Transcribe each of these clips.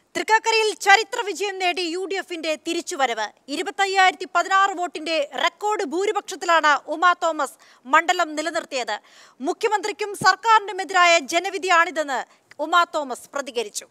തൃക്കാക്കരയിൽ ചരിത്ര വിജയം നേടി യു ഡി എഫിന്റെ തിരിച്ചുവരവ് ഇരുപത്തയ്യായിരത്തി പതിനാറ് വോട്ടിന്റെ റെക്കോർഡ് ഭൂരിപക്ഷത്തിലാണ് ഉമാ തോമസ് മണ്ഡലം നിലനിർത്തിയത് മുഖ്യമന്ത്രിക്കും സർക്കാരിനുമെതിരായ ജനവിധിയാണിതെന്ന് ഉമാ തോമസ് പ്രതികരിച്ചു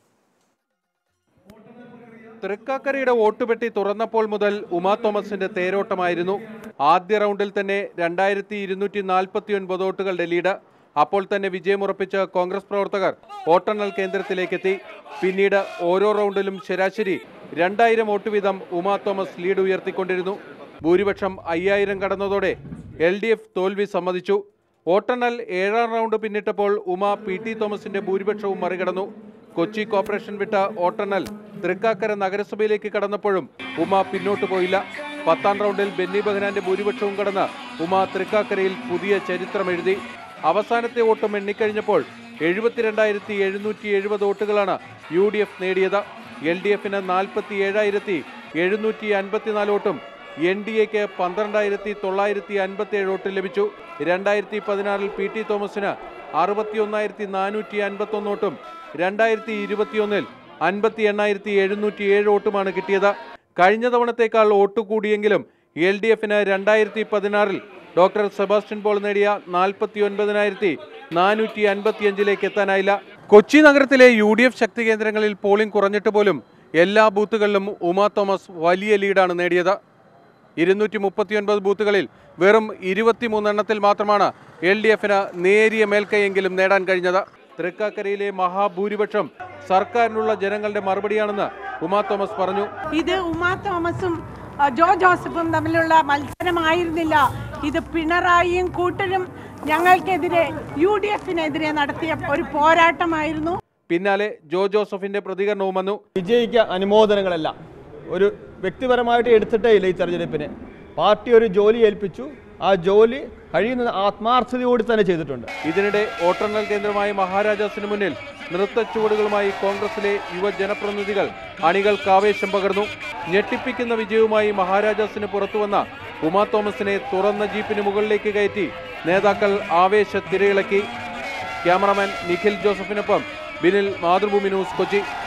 തൃക്കാക്കരയുടെ വോട്ടുപെട്ടി തുറന്നപ്പോൾ മുതൽ ഉമാ തോമസിന്റെ തേരോട്ടമായിരുന്നു ആദ്യ റൗണ്ടിൽ തന്നെ രണ്ടായിരത്തി ഇരുന്നൂറ്റി നാൽപ്പത്തി ഒൻപത് വോട്ടുകളുടെ ലീഡ് അപ്പോൾ തന്നെ വിജയമുറപ്പിച്ച കോൺഗ്രസ് പ്രവർത്തകർ വോട്ടെണ്ണൽ കേന്ദ്രത്തിലേക്കെത്തി പിന്നീട് ഓരോ റൗണ്ടിലും ശരാശരി രണ്ടായിരം വോട്ട് വീതം ഉമാ തോമസ് ലീഡ് ഉയർത്തിക്കൊണ്ടിരുന്നു ഭൂരിപക്ഷം അയ്യായിരം കടന്നതോടെ എൽ ഡി എഫ് തോൽവി സമ്മതിച്ചു വോട്ടെണ്ണൽ ഏഴാം റൗണ്ട് പിന്നിട്ടപ്പോൾ ഉമ പി ടി തോമസിന്റെ ഭൂരിപക്ഷവും മറികടന്നു കൊച്ചി കോർപ്പറേഷൻ വിട്ട വോട്ടെണ്ണൽ തൃക്കാക്കര നഗരസഭയിലേക്ക് കടന്നപ്പോഴും ഉമ പിന്നോട്ട് പോയില്ല പത്താം റൗണ്ടിൽ ബെന്നി ബഹനാന്റെ ഭൂരിപക്ഷവും കടന്ന് ഉമ തൃക്കാക്കരയിൽ പുതിയ ചരിത്രം എഴുതി അവസാനത്തെ വോട്ടും എണ്ണിക്കഴിഞ്ഞപ്പോൾ എഴുപത്തിരണ്ടായിരത്തി എഴുന്നൂറ്റി എഴുപത് വോട്ടുകളാണ് യു ഡി എഫ് നേടിയത് എൽ ഡി എഫിന് നാൽപ്പത്തി ഏഴായിരത്തി എഴുന്നൂറ്റി അൻപത്തിനാല് വോട്ടും എൻ ഡി എക്ക് പന്ത്രണ്ടായിരത്തി തൊള്ളായിരത്തി അൻപത്തി ഏഴ് വോട്ട് ലഭിച്ചു രണ്ടായിരത്തി പതിനാറിൽ പി ടി തോമസിന് അറുപത്തി ഒന്നായിരത്തി നാനൂറ്റി അൻപത്തി ഒന്ന് വോട്ടും രണ്ടായിരത്തി ഇരുപത്തിയൊന്നിൽ അൻപത്തി എണ്ണായിരത്തി എഴുന്നൂറ്റി ഏഴ് വോട്ടുമാണ് കിട്ടിയത് കഴിഞ്ഞ തവണത്തേക്കാൾ വോട്ട് കൂടിയെങ്കിലും എൽ ഡി എഫിന് രണ്ടായിരത്തി പതിനാറിൽ ഡോക്ടർ സെബാസ്റ്റ്യൻ പോൾ നേടിയ നാൽപ്പത്തി ഒൻപതിനായിരത്തി നാനൂറ്റി അൻപത്തിയഞ്ചിലേക്ക് എത്താനായില്ല കൊച്ചി നഗരത്തിലെ യു ഡി എഫ് ശക്തി കേന്ദ്രങ്ങളിൽ പോളിംഗ് കുറഞ്ഞിട്ട് പോലും എല്ലാ ബൂത്തുകളിലും ഉമാ തോമസ് വലിയ ലീഡാണ് നേടിയത് ഇരുന്നൂറ്റി മുപ്പത്തിയൊൻപത് ബൂത്തുകളിൽ വെറും ഇരുപത്തിമൂന്നെണ്ണത്തിൽ മാത്രമാണ് എൽ ഡി എഫിന് നേരിയ മേൽക്കൈയെങ്കിലും നേടാൻ കഴിഞ്ഞത് തൃക്കാക്കരയിലെ മഹാഭൂരിപക്ഷം സർക്കാരിനുള്ള ജനങ്ങളുടെ മറുപടിയാണെന്ന് ഉമാ തോമസ് പറഞ്ഞു ഇത് ഉമാ തോമസും ആ, ജോ ജോസഫും തമ്മിലുള്ള മത്സരമായിരുന്നില്ല ഇത് പിണറായിയും കൂട്ടരും ഞങ്ങൾക്കെതിരെ യു ഡി എഫിനെതിരെ നടത്തിയ ഒരു പോരാട്ടമായിരുന്നു പിന്നാലെ ജോ ജോസഫിന്റെ പ്രതികരണവും വന്നു വിജയിക്ക് അനുമോദനങ്ങളല്ല ഒരു വ്യക്തിപരമായിട്ട് എടുത്തിട്ടേ ഇല്ല ഈ തെരഞ്ഞെടുപ്പിന് പാർട്ടി ഒരു ജോലി ഏൽപ്പിച്ചു ആ ജോലി കഴിയുന്ന ആത്മാർത്ഥതയോടെ തന്നെ ചെയ്തിട്ടുണ്ട് ഇതിനിടെ വോട്ടെണ്ണൽ കേന്ദ്രമായ മഹാരാജാസിന് മുന്നിൽ നൃത്തച്ചുവടുകളുമായി കോൺഗ്രസിലെ യുവജനപ്രതിനിധികൾ അണികൾക്ക് ആവേശം പകർന്നു ഞെട്ടിപ്പിക്കുന്ന വിജയവുമായി മഹാരാജാസിന് പുറത്തുവന്ന ഉമാ തോമസിനെ തുറന്ന ജീപ്പിന് മുകളിലേക്ക് കയറ്റി നേതാക്കൾ ആവേശ തിരയിളക്കി ക്യാമറാമാൻ നിഖിൽ ജോസഫിനൊപ്പം ബിനിൽ മാതൃഭൂമി ന്യൂസ് കൊച്ചി